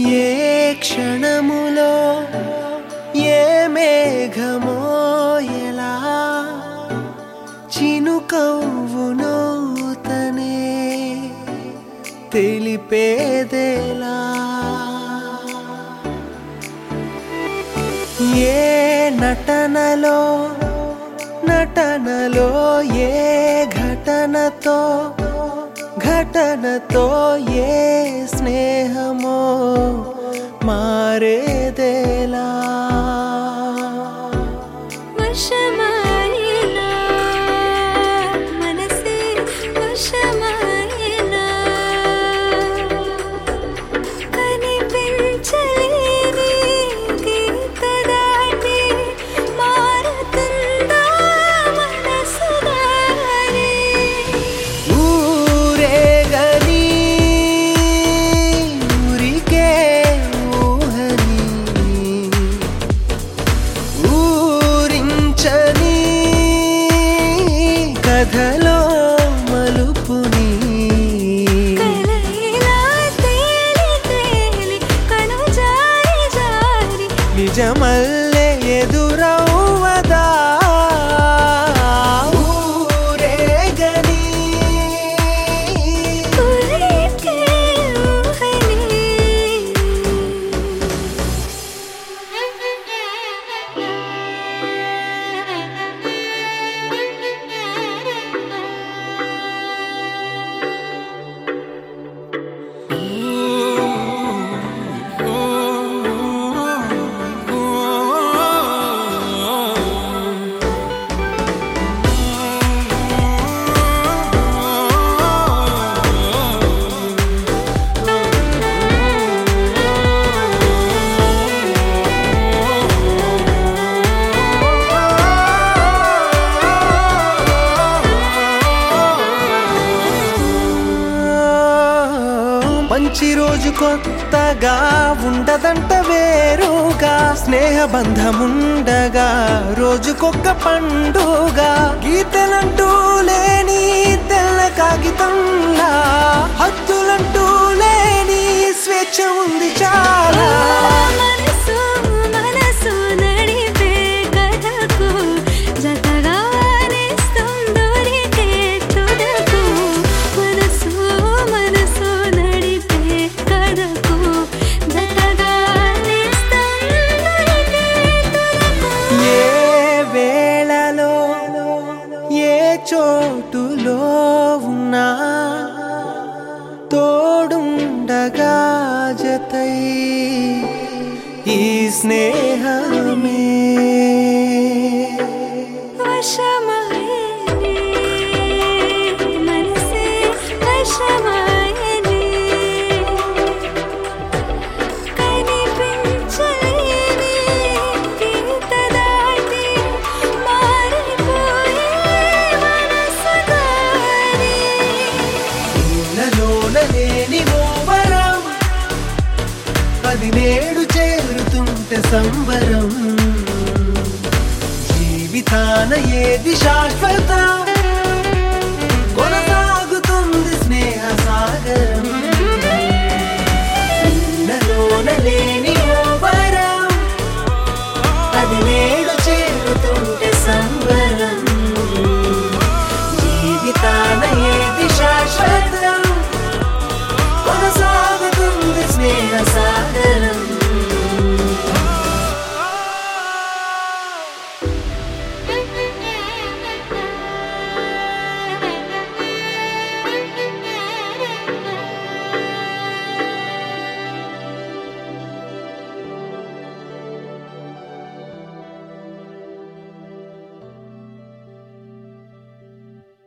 ఏ క్షణములో ఏ మేఘమో ఎలా చినుకవ్వునో తనే తెలిపేదేలా ఏ నటనలో నటనలో ఏ ఘటనతో ఘటనతో ఏ స్నేహమో మారేదేలా వశమాయేనా మనసే వశమాయేనా కనిపించలేని గీత దాటి మారుతుందా మనసు దారి ఊరేగని ఊరికే ఊహని ఊరించని కథలో మలుపుని కలయిలా తేలి తేలి కను జారి జారి నిజమల్లే ఎదురవ్వదా ఊరేగని ఊరికే ఊహని మంచి రోజు కొత్తగా ఉండదంట వేరుగా స్నేహ బంధముండగా రోజుకొక్క పండుగ గీతలంటూ లేని తెల్ల కాగితంలా హద్దులంటూ లేని స్వేచ్ఛ ఉంది చాలా మనసు మనసు నడిపే కథకు జతగా వారిస్తుందొరికే తుదకు మనసు మనసు నడిపే కథకు జతగా వారిస్తుందొరికే తుదకు ఏ వేళలో ఏ చోటులో ఉన్నా తోడుండగా జతై ఈ స్నేహమే వశమాయనే మనసే వశమాయనే కనిపించలేని గీత దాటి మారిపోయే మనసు దారి ఇళ్ళలోన లేని ఓ వరం అది నేడు చేరుతుంటే సంబరం జీవితాన ఏది శాశ్వతం